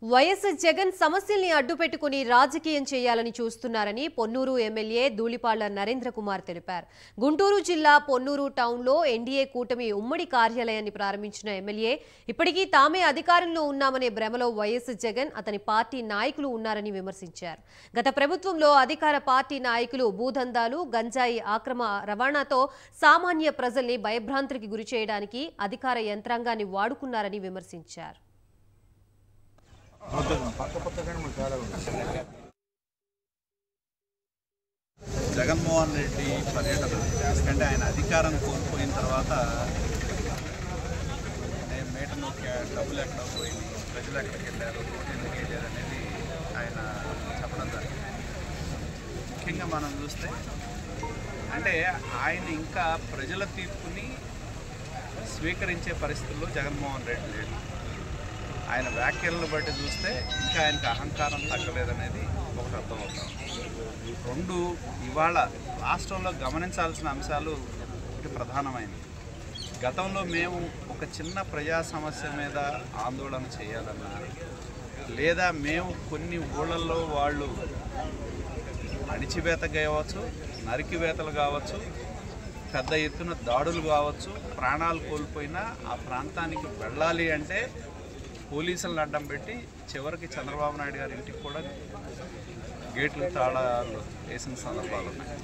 YS Jagan సమస్యల్ని అడ్డుపెట్టుకుని రాజకీయం చేయాలని చూస్తున్నారని పొన్నూరు ఎమ్మెల్యే ధూళిపాళ్ల నరేంద్ర కుమార్ తెలిపారు గుంటూరు జిల్లా పొన్నూరు టౌన్లో ఎన్డీఏ కూటమి ఉమ్మడి కార్యాలయాన్ని ప్రారంభించిన ఎమ్మెల్యే ఇప్పటికీ తామే అధికారంలో ఉన్నామనే భ్రమలో వైఎస్ జగన్ అతని పార్టీ నాయకులు ఉన్నారని విమర్శించారు గత ప్రభుత్వంలో అధికార పార్టీ నాయకులు భూదందాలు గంజాయి ఆక్రమ రవాణాతో సామాన్య ప్రజల్ని భయభ్రాంతికి గురి చేయడానికి అధికార యంత్రాంగాన్ని వాడుకున్నారని విమర్శించారు జగన్మోహన్ రెడ్డి పర్యటన ఎందుకంటే ఆయన అధికారం కోల్పోయిన తర్వాత నేను మేట నొక్కి డబ్బులు ఎక్కడ పోయింది ప్రజలు ఎక్కడికి వెళ్ళారు ఓటు ఎందుకు వెళ్ళారు అనేది ఆయన చెప్పడం జరిగింది ముఖ్యంగా మనం చూస్తే అంటే ఆయన ఇంకా ప్రజల తీర్పుని స్వీకరించే పరిస్థితుల్లో జగన్మోహన్ రెడ్డి లేడు ఆయన వ్యాఖ్యలను బట్టి చూస్తే ఇంకా ఆయనకు అహంకారం తగ్గలేదనేది ఒకటి అర్థమవుతాం రెండు ఇవాళ రాష్ట్రంలో గమనించాల్సిన అంశాలు ఒకటి ప్రధానమైనవి గతంలో మేము ఒక చిన్న ప్రజా సమస్య మీద ఆందోళన చేయాలన్నా లేదా మేము కొన్ని ఊళ్ళల్లో వాళ్ళు అణిచివేత కావచ్చు నరికివేతలు కావచ్చు పెద్ద ఎత్తున దాడులు కావచ్చు ప్రాణాలు కోల్పోయినా ఆ ప్రాంతానికి వెళ్ళాలి అంటే పోలీసులను అడ్డం పెట్టి చివరికి చంద్రబాబు నాయుడు గారి ఇంటికి కూడా గేట్లు తాళాలు వేసిన సందర్భాలు ఉన్నాయి